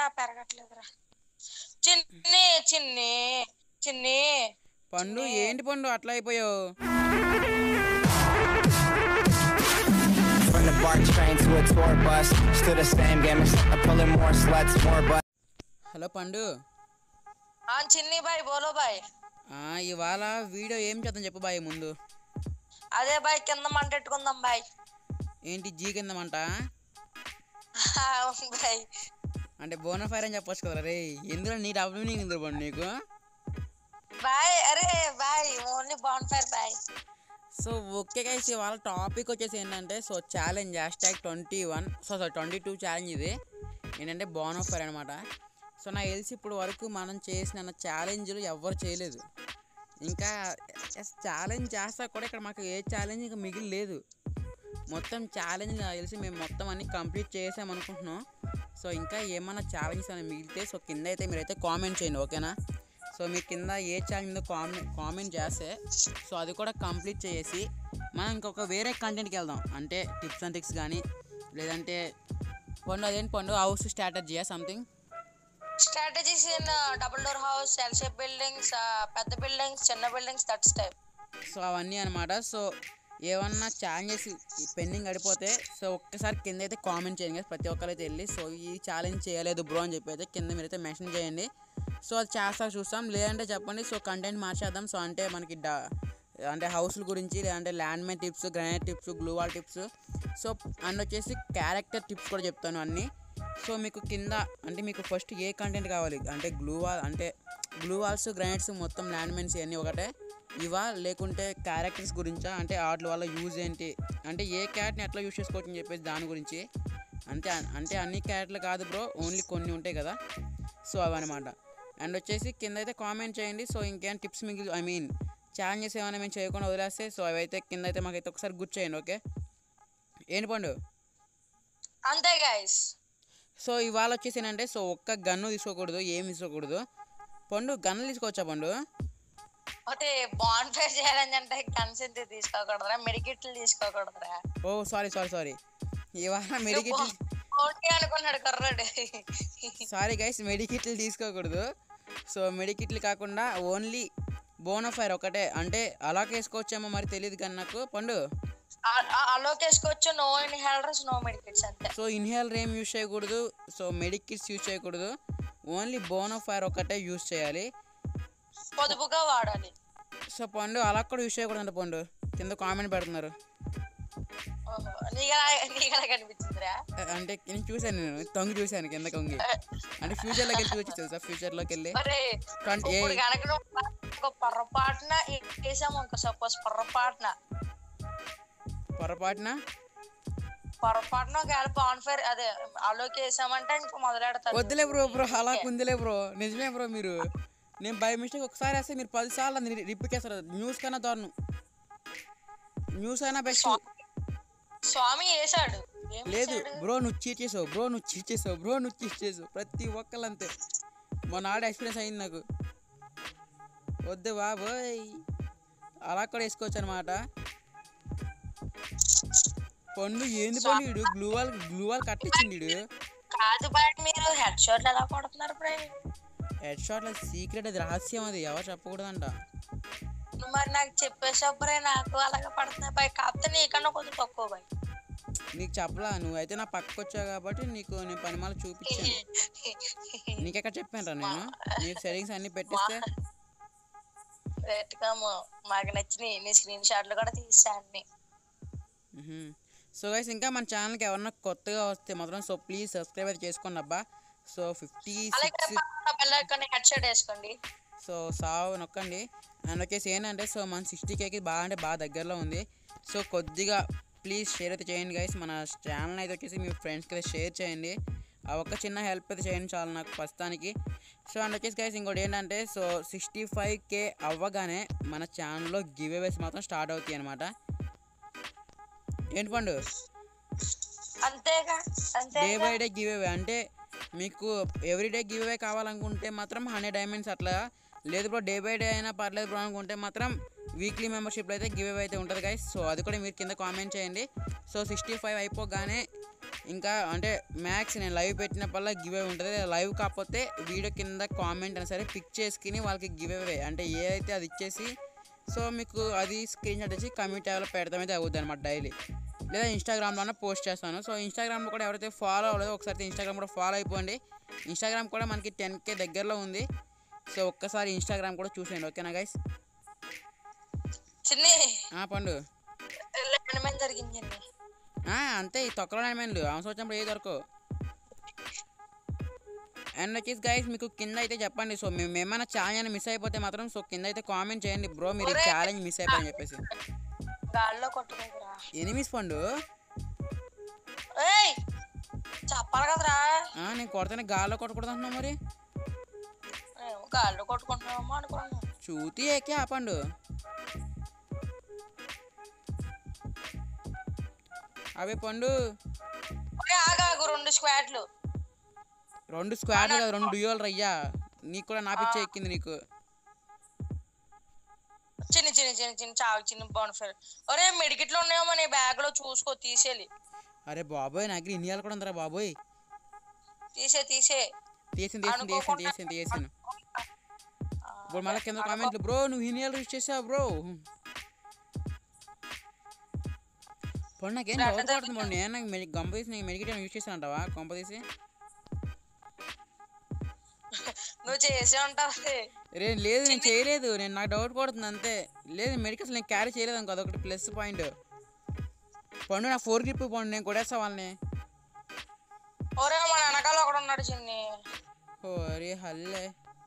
పెరగట్లేదురా చిన్ని చిన్ని చిన్ని పండు ఏంటి పండు అట్లా అయిపోయావు From the BART train to a tour bus, still the same game except I'm pulling more sluts, more butts. Hello Pandu ఆ చిన్ని బాయ్ బోలో బాయ్ ఆ, ఇవాళ వీడియో ఏం చేద్దాం చెప్పు బాయ్ ముందు అదే బాయ్ కింద మంటెట్టుకుందాం బాయ్ ఏంటి జీ కిందమంట అవును బాయ్ అంటే బోనఫైర్ అని చెప్పొచ్చు కదా రే ఎందులో నీ డబ్బు నీకు ఇందులో పండు నీకు బాయ్ అరే bye only bonfire bye so okay guys ఇవాళ టాపిక్ వచ్చేసి ఏంటంటే so challenge hashtag twenty one so so twenty two challenge ఇది ఏంటంటే బోనఫర్ అనమాట సో నాకు తెలిసి ఇప్పుడు వరకు మనం చేసిన ఛాలెంజ్లు ఎవ్వరు చేయలేదు ఇంకా ఛాలెంజ్ చేస్తా కూడా ఇక్కడ మాకు ఏ ఛాలెంజ్ ఇంకా మిగిలి లేదు మొత్తం ఛాలెంజ్ నాకు తెలిసి మేము మొత్తం అన్ని కంప్లీట్ చేసామనుకుంటున్నాం సో ఇంకా ఏమన్నా ఛాలెంజెస్ అని మిగిలితే సో కింద అయితే మీరైతే కామెంట్ చేయండి ఓకేనా సో మీ కింద ఏ ఛాలెంజ్ కామెంట్ కామెంట్ చేస్తే సో అది కూడా కంప్లీట్ చేసి మనం ఇంకొక వేరే కంటెంట్కి వెళ్దాం అంటే టిప్స్ అండ్ ట్రిక్స్ కానీ లేదంటే పండు అదేంటి పండు హౌస్ స్ట్రాటజీయా something strategies in double door house L shape buildings పెద్ద బిల్డింగ్స్ చిన్న బిల్డింగ్స్ దట్స్ టైప్ సో అవన్నీ అనమాట సో ఏమన్నా ఛాలెంజెస్ పెండింగ్ గడిపోతే సో ఒక్కసారి కింద అయితే కామెంట్ చేయండి guys. ప్రతి ఒక్కరైతే వెళ్ళి సో ఈ ఛాలెంజ్ చేయలేదు బ్రో అని చెప్పి అయితే కింద మీరైతే మెన్షన్ చేయండి సో అది చేస్తా చూస్తాం లేదంటే చెప్పండి సో కంటెంట్ మార్చేద్దాం సో అంటే మనకి డా అంటే హౌస్ల గురించి లేదంటే land mine tips granite tips glue wall tips so and వచ్చేసి క్యారెక్టర్ టిప్స్ కూడా చెప్తాను అన్నీ సో మీకు కింద అంటే మీకు ఫస్ట్ ఏ కంటెంట్ కావాలి అంటే గ్లూ వాల్ అంటే గ్లూ వాల్స్ గ్రానైట్స్ మొత్తం ల్యాండ్ మైన్స్ ఇవన్నీ ఒకటే ఇవా లేకుంటే క్యారెక్టర్స్ గురించా అంటే వాటి వల్ల యూజ్ ఏంటి అంటే ఏ క్యారెక్టర్ని ఎట్లా యూజ్ చేసుకోవచ్చు అని చెప్పేసి దాని గురించి అంతే అంటే అన్ని క్యారెక్టర్లు కాదు బ్రో ఓన్లీ కొన్ని ఉంటాయి కదా సో అవన్నమాట అండ్ వచ్చేసి కింద అయితే కామెంట్ చేయండి సో ఇంకేం టిప్స్ మిగిలి ఐ మీన్ ఛాలెంజెస్ ఏమైనా మేము చేయకుండా వదిలేస్తే సో అవైతే కింద అయితే మాకైతే ఒకసారి గుర్తు చేయండి ఓకే ఏంటి పండు అంతే గైస్ సో ఇవాళ వచ్చేసి ఏంటంటే సో ఒక్క గన్ను తీసుకోకూడదు ఏం తీసుకోకూడదు పండు గన్నులు తీసుకోవచ్చా పండు ఒకటి బాన్ ఫైర్ ఛాలెంజ్ అంటే గన్స్ ఎంత తీసుకోకూడదురా మెడికిట్లు తీసుకోకూడదురా ఓ సారీ సారీ సారీ ఇవాళ మెడికిట్లు ఓకే అనుకున్నాడు కుర్రాడు సారీ గైస్ మెడికిట్లు తీసుకోకూడదు సో మెడికిట్లు కాకుండా ఓన్లీ బోనఫైర్ ఒకటే అంటే అలా వేసుకోవచ్చేమో మరి తెలియదు కానీ నాకు పండు అలోకి వేసుకోవచ్చు నో ఇన్హేలర్స్ నో మెడికిట్స్ అంతే సో ఇన్హేలర్ ఏం యూజ్ చేయకూడదు సో మెడికిట్స్ యూజ్ చేయకూడదు ఓన్లీ బోనఫైర్ ఒకటే యూజ్ చేయాలి పొదుపుగా వాడాలి సో పండు అలా కూడా యూజ్ చేయకూడదు అంట పండు కింద కామెంట్ పెడుతున్నారు ఓహో, నీకు నీకు కనిపించిందిరా అంటే నేను చూశాను నేను తొంగి చూశాను కింద కొంగి అంటే ఫ్యూచర్లోకి వెళ్ళి చూసి తెలుసా ఫ్యూచర్లోకి వెళ్ళి మరి ట్వంటీ ఇప్పుడు కనుక నువ్వు ఒక పొరపాటున వేసాము ఇంకో సపోజ్ పొరపాటున పొరపాటున పొరపాటున ఒకవేళ బాన్ ఫైర్ అదే అలోకి వేసామంటే ఇంకా మొదలెడతారు వద్దులే బ్రో బ్రో అలా కుందిలే బ్రో నిజమే బ్రో మీరు నేను బై మిస్టేక్ ఒకసారి వేస్తే మీరు పది సార్లు రిపీట్ చేస్తారు న్యూస్ కన్నా దారుణం న్యూస్ అయినా బెస్ట్ స్వామి వేసాడు ఏం లేదు వేసాడు? బ్రో నువ్వు చీట్ చేసావు బ్రో నువ్వు చీట్ చేసావు బ్రో నువ్వు చీట్ చేసావు ప్రతి ఒక్కళ్ళు అంతే మొన్న ఆడ ఎక్స్పీరియన్స్ అయింది నాకు వద్దు బాబోయ్ అలా కూడా వేసుకోవచ్చు అనమాట పండు ఏంది పండు వీడు గ్లూ వాల్ గ్లూ వాల్ కట్టించింది వీడు కాదు బట్ మీరు హెడ్ షాట్ ఎలా కొడుతున్నారు బ్రై హెడ్ షాట్ల సీక్రెట్ అది రహస్యం అది ఎవరు చెప్పకూడదంట నువ్వు మరి నాకు చెప్పేసావు బ్రై నాకు అలాగే పడుతున్నాయి బై కాకపోతే నీకన్నా కొంచెం తక్కువ బై నీకు చెప్పలా నువ్వైతే నా పక్కకు వచ్చావు కాబట్టి నీకు నేను పనిమాల చూపించాను నీకెక్కడ చెప్పాను నేను నీకు సెట్టింగ్స్ అన్ని పెట్టిస్తే రేట్గా మాకు నచ్చినాయి నీ స్క్రీన్ షాట్లు కూడా తీసా అన్ని సో గైస్ ఇంకా మన ఛానల్కి ఎవరన్నా కొత్తగా వస్తే మాత్రం సో ప్లీజ్ సబ్స్క్రైబ్ అయితే చేసుకోండి అబ్బా సో ఫిఫ్టీ అలాగే సిక్స్ పిల్లలకి హెడ్ షాట్ వేసుకోండి సో సావు నొక్కండి అండ్ వచ్చేసి ఏంటంటే సో మన సిక్స్టీ కేకి బాగా అంటే బాగా దగ్గరలో ఉంది సో కొద్దిగా ప్లీజ్ షేర్ అయితే చేయండి గైస్ మన ఛానల్ అయితే వచ్చేసి మీ ఫ్రెండ్స్కి అయితే షేర్ చేయండి ఆ ఒక్క చిన్న హెల్ప్ అయితే చేయండి చాలు నాకు ప్రస్తుతానికి సో అండ్ వచ్చేసి గైస్ ఇంకోటి ఏంటంటే సో సిక్స్టీ ఫైవ్ కే అవ్వగానే మన ఛానల్లో గివ్ అవేస్ మాత్రం స్టార్ట్ అవుతాయి అనమాట ఏంటి పండు అంతేగా అంతే day by day give away అంటే మీకు ఎవ్రీడే గివ్ అవే కావాలనుకుంటే మాత్రం హండ్రెడ్ డైమండ్స్ అట్లా లేదు బ్రో డే బై డే అయినా పర్లేదు బ్రో అనుకుంటే మాత్రం వీక్లీ మెంబర్షిప్లో అయితే గివ్ అవే అయితే ఉంటుంది గైస్ సో అది కూడా మీరు కింద కామెంట్ చేయండి సో సిక్స్టీ ఫైవ్ అయిపోగానే ఇంకా అంటే మ్యాక్స్ నేను లైవ్ పెట్టినప్పుడల్లా గివ్ అవే ఉంటుంది లైవ్ కాకపోతే వీడియో కింద కామెంట్ అయినా సరే పిక్ చేసుకుని వాళ్ళకి గివ్ అవే అంటే ఏదైతే అది ఇచ్చేసి సో మీకు అది స్క్రీన్ షాట్ వచ్చి కమ్యూనిటీ ట్యాబ్లో పెడతామైతే అవుద్ది అనమాట డైలీ లేదా ఇన్స్టాగ్రామ్లోనే పోస్ట్ చేస్తాను సో ఇన్స్టాగ్రామ్లో కూడా ఎవరైతే ఫాలో అవ్వలేదో ఒకసారి ఇన్స్టాగ్రామ్ కూడా ఫాలో అయిపోండి ఇన్స్టాగ్రామ్ కూడా మనకి టెన్ కే దగ్గరలో ఉంది సో ఒక్కసారి ఇన్స్టాగ్రామ్ కూడా చూసేయండి ఓకేనా గైస్ చిన్ని పండు లెమన్ జరిగింది చిన్ని ఆ, అంతే ఈ తొక్కలో మైండ్లు అవసరం వచ్చినప్పుడు ఏ దొరకవు అండ్ వచ్చేసి గైస్ మీకు కింద అయితే చెప్పండి సో మేము ఏమైనా ఛాలెంజ్ మిస్ అయిపోతే మాత్రం సో కింద అయితే కామెంట్ చేయండి బ్రో మీరు ఈ ఛాలెంజ్ మిస్ అయిపోయని చెప్పేసి గాల్లో కొట్టుకోకురా ఎనిమిస్ పండు ఏయ్ చెప్పాలి కదరా ఆ, నేను కొడితేనే గాల్లో కొట్టకూడదు అంటున్నావు మరి నేను గాల్లో కొట్టుకుంటున్నామో అనుకున్నాను చూతి ఏకే ఆ పండు అవే పండు ఒరే ఆగాగు రెండు స్క్వాడ్లు రెండు స్క్వాడ్ కదా రెండు డ్యూయల్ రయ్యా నీకు కూడా నా పిచ్చే ఎక్కింది నీకు చిన్న చిన్న చిన్న చిన్న చావు చిన్న బోనఫైర్ ఒరే మెడికిట్లో ఉన్నాయేమో నీ బ్యాగ్ లో చూసుకో తీసేయాలి అరే బాబోయ్ నా దగ్గర ఇన్నియాలు కూడా ఉందిరా బాబోయ్ తీసే తీసే తీసింది తీసింది తీసింది తీసింది తీసాను ఇప్పుడు మళ్ళీ కింద కామెంట్లు బ్రో నువ్వు ఇన్నియాలు యూజ్ చేసావు బ్రో ఇప్పుడు నాకేం డౌట్ పడుతుంది బ్రో నేను నాకు మెడి గంప తీసి నేను మెడికేట్ యూజ్ చేశాను అంటావా కొంప తీసి నువ్వు చేసే ఉంటావు రే లేదు నేను చేయలేదు నేను నాకు డౌట్ పడుతుంది అంతే లేదు మెడికల్స్ నేను క్యారీ చేయలేదు అనుకో అదొకటి ప్లస్ పాయింట్ పండు నా ఫోర్ గ్రిప్ పండు నేను కొడేస్తా వాళ్ళని ఒరే మన వెనకాల ఒకడు ఉన్నాడు చిన్ని ఓ అరే హల్లే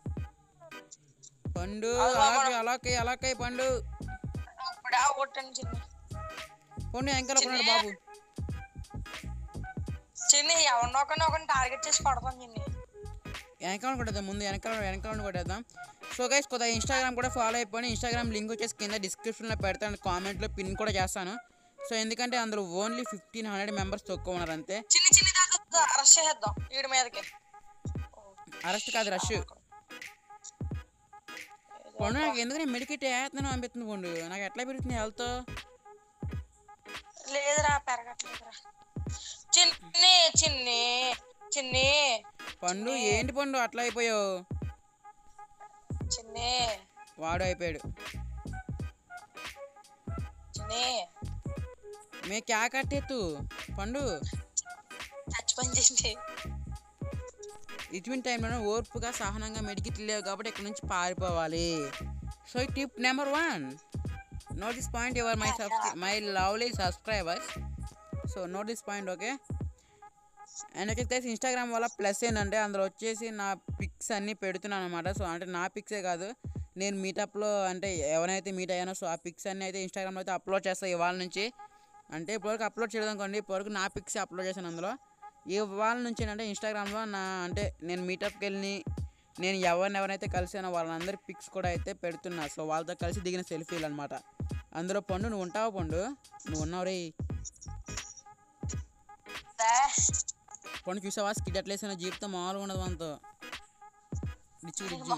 పండు అలాగే అలాగే అలాగే పండు ఇప్పుడే కొట్టాను చిన్ని పండు వెంకల కొన్నాడు బాబు చిన్ని ఎవరినో ఒకరిని ఒకరిని టార్గెట్ చేసి కొడతాం చిన్ని వెనకాల కొట్టేద్దాం ముందు వెనకాల వెనకాల కొట్టేద్దాం సో గైస్ కొద్దిగా ఇన్స్టాగ్రామ్ కూడా ఫాలో అయిపోయి ఇన్స్టాగ్రామ్ లింక్ వచ్చేసి కింద డిస్క్రిప్షన్లో పెడతాను కామెంట్లో పిన్ కూడా చేస్తాను సో ఎందుకంటే అందులో ఓన్లీ ఫిఫ్టీన్ హండ్రెడ్ మెంబర్స్ తక్కువ ఉన్నారు అంతే చిన్ని చిన్ని దాకా అరెస్ట్ చేసేద్దాం వీడి మీదకి అరెస్ట్ కాదు రష్ పండు నాకు ఎందుకు నేను మెడికేట్ వేస్తున్నాను అనిపిస్తుంది పండు నాకు ఎట్లా పెరుగుతుంది హెల్త్ లేదురా పెరగట్లేదురా చిన్ని చిన్ని చిన్ని పండు ఏంటి పండు అట్లా అయిపోయావు చిన్ని వాడు అయిపోయాడు చిన్ని మే క్యా కట్టేత్తు పండు టచ్ పని చేసి ఇటువంటి టైంలో ఓర్పుగా సహనంగా మెడికిట్ లేవు కాబట్టి ఇక్కడ నుంచి పారిపోవాలి so tip number one note this point your my subscribe my lovely subscribers so note this point okay and వచ్చేసి ఇన్స్టాగ్రామ్ వల్ల ప్లస్ ఏంటంటే అందులో వచ్చేసి నా పిక్స్ అన్నీ పెడుతున్నాను అనమాట సో అంటే నా పిక్సే కాదు నేను మీటప్లో అంటే ఎవరైతే మీట్ అయ్యానో సో ఆ పిక్స్ అన్నీ అయితే ఇన్స్టాగ్రామ్లో అయితే అప్లోడ్ చేస్తాను ఇవాళ నుంచి అంటే ఇప్పటివరకు అప్లోడ్ చేయడం అనుకోండి ఇప్పటివరకు నా పిక్స్ అప్లోడ్ చేశాను అందులో ఇవాళ నుంచి ఏంటంటే ఇన్స్టాగ్రామ్లో నా అంటే నేను మీటప్కి వెళ్ళి నేను ఎవరిని ఎవరైతే కలిసానో వాళ్ళందరి పిక్స్ కూడా అయితే పెడుతున్నా సో వాళ్ళతో కలిసి దిగిన సెల్ఫీలు అనమాట అందులో పండు నువ్వు ఉంటావా పండు నువ్వు ఉన్నావు రే పండు చూసావా స్కిడ్ ఎట్లా వేసిన జీప్తో మామూలుగా ఉండదు మనతో rich rich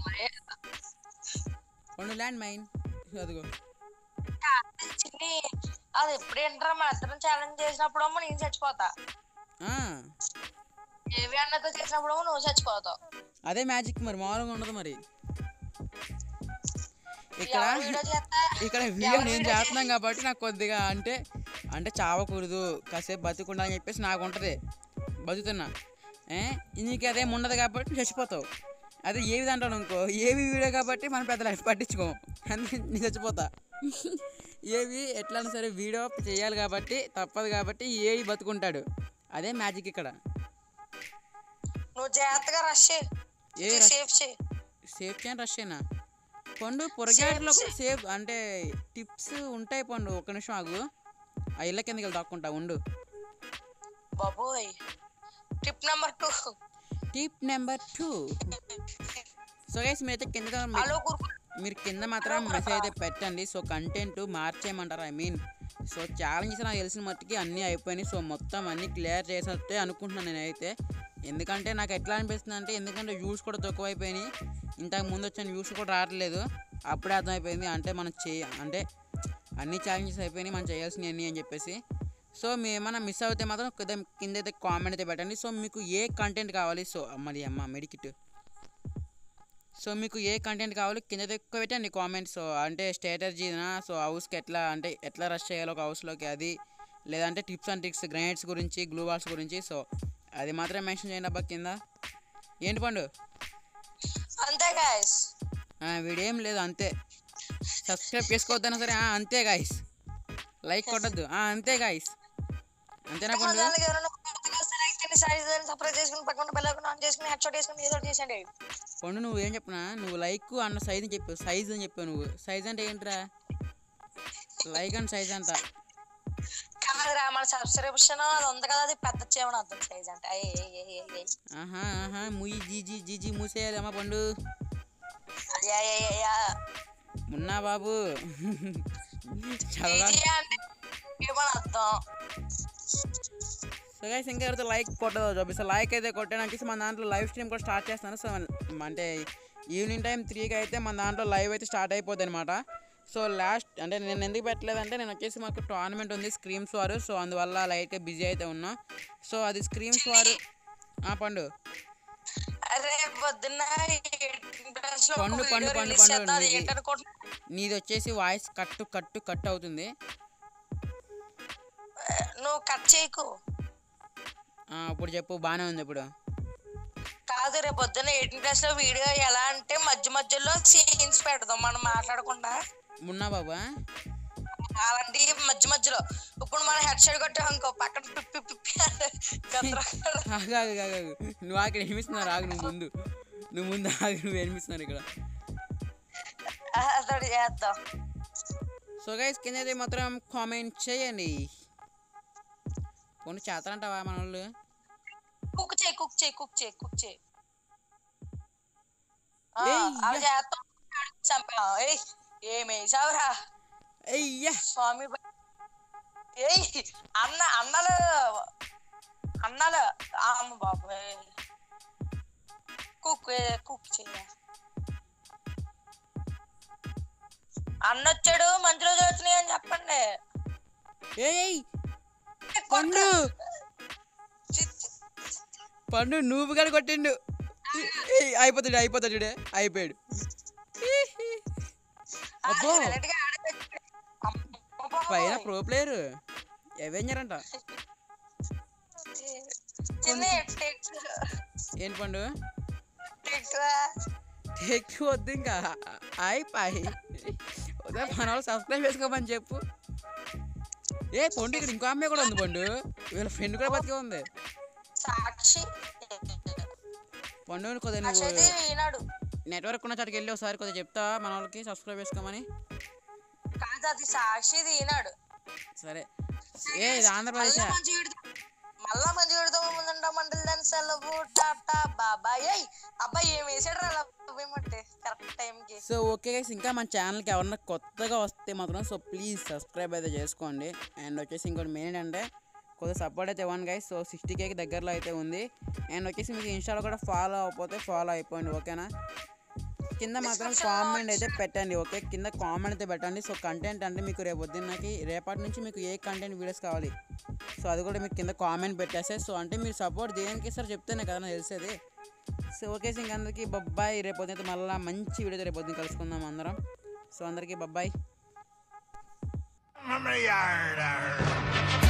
Pandu land mine అదిగో చిన్ని అది ఎప్పుడు ఏంటరా మన ఇద్దరం ఛాలెంజ్ చేసినప్పుడు నేను చచ్చిపోతా ఆ, ఏవి అన్నతో చేసినప్పుడు నువ్వు చచ్చిపోతావు అదే మ్యాజిక్ మరి మామూలుగా ఉండదు మరి ఇక్కడ ఎవరు వీడియో చేస్తా ఇక్కడ వీడియో నేను చేస్తున్నాం కాబట్టి నాకు కొద్దిగా అంటే అంటే చావకూడదు కాసేపు బతుకుండా అని చెప్పేసి నాకు ఉంటుంది బతుకుతున్నా ఏ నీకు అదేం ఉండదు కాబట్టి నువ్వు చచ్చిపోతావు అదే ఏవి అంటాను అనుకో ఏవి వీడియో కాబట్టి మనం పెద్ద లైఫ్ పట్టించుకో అందుకే నేను చచ్చిపోతా ఏవి ఎట్లయినా సరే వీడియో చేయాలి కాబట్టి తప్పదు కాబట్టి ఏవి బతుకుంటాడు అదే మ్యాజిక్ ఇక్కడ నువ్వు జాగ్రత్తగా రష్ చేయి. ఏ ఇది రష్? సేఫ్ చేయి సేఫ్ చేయని రష్ అయినా పండు పొరగాడిలో కూడా సేఫ్ అంటే టిప్స్ ఉంటాయి పండు ఒక నిమిషం ఆగు ఆ ఇళ్ళ కిందకి వెళ్ళి దాక్కుంటా ఉండు బాబోయ్ tip number two tip number two so guys మీరైతే కింద హలో గురు మీరు కింద మాత్రం మెసేజ్ అయితే పెట్టండి సో కంటెంట్ మార్చేయమంటారు ఐ మీన్ సో ఛాలెంజెస్ నాకు తెలిసిన మట్టుకి అన్నీ అయిపోయినాయి సో మొత్తం అన్నీ క్లియర్ చేసినట్టే అనుకుంటున్నాను నేనైతే ఎందుకంటే నాకు ఎట్లా అనిపిస్తుంది అంటే ఎందుకంటే వ్యూస్ కూడా తక్కువ అయిపోయినాయి ఇంతకు ముందు వచ్చిన వ్యూస్ కూడా రావట్లేదు అప్పుడే అర్థమైపోయింది అంటే మనం చేయ అంటే అన్ని ఛాలెంజెస్ అయిపోయినాయి మనం చేయాల్సినవి అన్నీ అని చెప్పేసి సో మీ ఏమైనా మిస్ అవుతే మాత్రం కింద కింద అయితే కామెంట్ అయితే పెట్టండి సో మీకు ఏ కంటెంట్ కావాలి సో మరి అమ్మ మెడికిట్ సో మీకు ఏ కంటెంట్ కావాలి కింద అయితే ఎక్కువ పెట్టండి కామెంట్ సో అంటే స్ట్రాటజీనా సో హౌస్కి ఎట్లా అంటే ఎట్లా రష్ చేయాలి ఒక హౌస్లోకి అది లేదంటే టిప్స్ అండ్ ట్రిక్స్ గ్రైండ్స్ గురించి గ్లూ బాల్స్ గురించి సో అది మాత్రమే మెన్షన్ చేయండి అబ్బా కింద ఏంటి పండు అంతే గాయస్ ఆ, వీడేం లేదు అంతే సబ్స్క్రైబ్ చేసుకోవద్దన్నా సరే ఆ, అంతే గాయస్ లైక్ కొట్టద్దు అంతే గాయస్ అంతేనా మన పండు ఛానల్కి ఎవరైనా కొత్తగా వస్తే like చేయండి, share చేయండి, subscribe చేసుకుని పక్కన బెల్ ఐకాన్ ఆన్ చేసుకుని హెడ్ షాట్ చేసుకుని ఏదో ఒకటి చేసేయండి పండు నువ్వు ఏం చెప్పినా నువ్వు లైక్ అన్న సైజ్ అని చెప్పావు సైజ్ అని చెప్పావు నువ్వు సైజ్ అంటే ఏంట్రా లైక్ అండ్ సైజ్ అంట కాదురా మన సబ్స్క్రిప్షన్ అది ఉంది కదా అది పెద్ద చేయమని అర్థం సైజ్ అంటే అయ్యి, అయ్యి, అయ్యి, అయ్యి, అయ్యి. ఆహా ఆహా ముయ్యి జీజీ జీజీ మూసేయాలి అమ్మ పండు అయ్యా, అయ్యా, అయ్యా. మున్నా బాబు చదవగా ఇది అంటే ఏమని అర్థం సో గైస్ ఇంకా ఎవరైతే లైక్ కొట్టదో చూపిస్తా లైక్ అయితే కొట్టడానికి మన దాంట్లో లైవ్ స్ట్రీమ్ కూడా స్టార్ట్ చేస్తాను సో అంటే ఈవినింగ్ టైం త్రీకి అయితే మన దాంట్లో లైవ్ అయితే స్టార్ట్ అయిపోద్ది అనమాట సో లాస్ట్ అంటే నేను ఎందుకు పెట్టలేదంటే నేను వచ్చేసి మాకు టోర్నమెంట్ ఉంది స్క్రీమ్స్ వారు సో అందువల్ల లైట్గా బిజీ అయితే ఉన్నా సో అది స్క్రీమ్స్ వారు ఆ పండు అరే పొద్దున్న ఇంట్రెస్ట్ లో పండు, ఒక పండు, వీడియో పండు, రిలీజ్ పండు, చేస్తా, అది నీది. ఏంటనుకుంటున్నా? నీది వచ్చేసి వాయిస్ కట్టు కట్టు కట్ అవుతుంది నువ్వు కట్ చేయకు ఆ, ఇప్పుడు చెప్పు బాగానే ఉంది ఇప్పుడు కాదు రేపు పొద్దున్న ఎయిటీన్ ప్లస్ లో వీడియో ఎలా అంటే మధ్య మధ్యలో సీన్స్ పెడదాం మనం మాట్లాడకుండా మున్నా బాబా అలాంటి మధ్య మధ్యలో ఇప్పుడు మనం హెడ్ షాట్ కొట్టాం అనుకో పక్కన పిప్పి పిప్పి అంటే గందరగోళం. ఆగు ఆగు ఆగు ఆగు. నువ్వు అక్కడ వినిపిస్తున్నారు ఆగు నువ్వు ముందు నువ్వు ముందు ఆగు నువ్వు వినిపిస్తున్నారు ఇక్కడ అతడు చేద్దాం సో గైస్ కింద అయితే మాత్రం కామెంట్ చేయండి పోనీ చేస్తారంటావా మన వాళ్ళు కుక్ చేయి కుక్ చేయి కుక్ చేయి కుక్ చేయి ఏయ్, అవి యా. చేస్తాం చంపా ఏయ్ ఏమేసావురా అయ్యా స్వామి బ- ఏయ్ అన్న అన్నలు అన్నలు ఆ, అమ్మ బాబాయ్ కుక్ ఏ, కుక్ చెయ్య అన్న వచ్చాడు మంచి రోజులు వచ్చినాయి అని చెప్పండి ఏయ్ పండు చి- చి- పండు నువ్వు కూడా కొట్టిండు ఏయ్, అయిపోతాడు అయిపోతాడు చూడే అయిపోయాడు ఆ, అబ్బో. silent గా ఆడేసి- అమ్మ బాబోయ్. పైన ప్రో ప్లేయర్ ఎవెంజర్ అంట చిన్న టెక్ ఏంటి పండు టెక్ టేక్ వద్దు ఇంకా అయిపోయి ఉదయం మన వాళ్ళు సబ్స్క్రైబ్ చేసుకోమని చెప్పు ఏ పండు ఇక్కడ ఇంకో అమ్మాయి కూడా ఉంది పండు వీళ్ళ ఫ్రెండ్ కూడా బతికే ఉంది సాక్షి పండు కొద్దిగా సాక్షి అయితే నువ్వు ఈనాడు నెట్వర్క్ ఉన్న చోటుకి వెళ్ళి ఒకసారి కొద్దిగా చెప్తా మన వాళ్ళకి సబ్స్క్రైబ్ చేసుకోమని కాదు అది సాక్షి ఇది ఈనాడు సరే ఏ ఇది ఆంధ్రప్రదేశ్ మళ్ళా మంచి విడత మళ్ళా మంచి విడత ముందుండ మండలి దాని సెలవు టాటా బాబాయ్ ఏయ్ అబ్బాయి ఏం వేసాడు రా ఏమంటే కరెక్ట్ టైంకి సో ఓకే గైస్ ఇంకా మన ఛానల్కి ఎవరన్నా కొత్తగా వస్తే మాత్రం సో ప్లీజ్ సబ్స్క్రైబ్ అయితే చేసుకోండి అండ్ వచ్చేసి ఇంకోటి మెయిన్ అంటే కొద్దిగా సపోర్ట్ అయితే ఇవ్వండి గైస్ సో సిక్స్టీ కేకి దగ్గరలో అయితే ఉంది అండ్ వచ్చేసి మీకు ఇన్స్టాలో కూడా ఫాలో అయిపోతే ఫాలో అయిపోండి ఓకేనా కింద మాత్రం కామెంట్ అయితే పెట్టండి ఓకే కింద కామెంట్ అయితే పెట్టండి సో కంటెంట్ అంటే మీకు రేపు పొద్దున్నకి రేపటి నుంచి మీకు ఏ కంటెంట్ వీడియోస్ కావాలి సో అది కూడా మీకు కింద కామెంట్ పెట్టేస్తే సో అంటే మీరు సపోర్ట్ దేనికి ఇస్తారు చెప్తేనే కదా నాకు తెలిసేది సో ఓకే సో ఇంక అందరికీ బొబ్బాయి రేపు పొద్దున్న మళ్ళీ మంచి వీడియో రేపు పొద్దున్న కలుసుకుందాం అందరం సో అందరికీ బొబ్బాయి From the yard.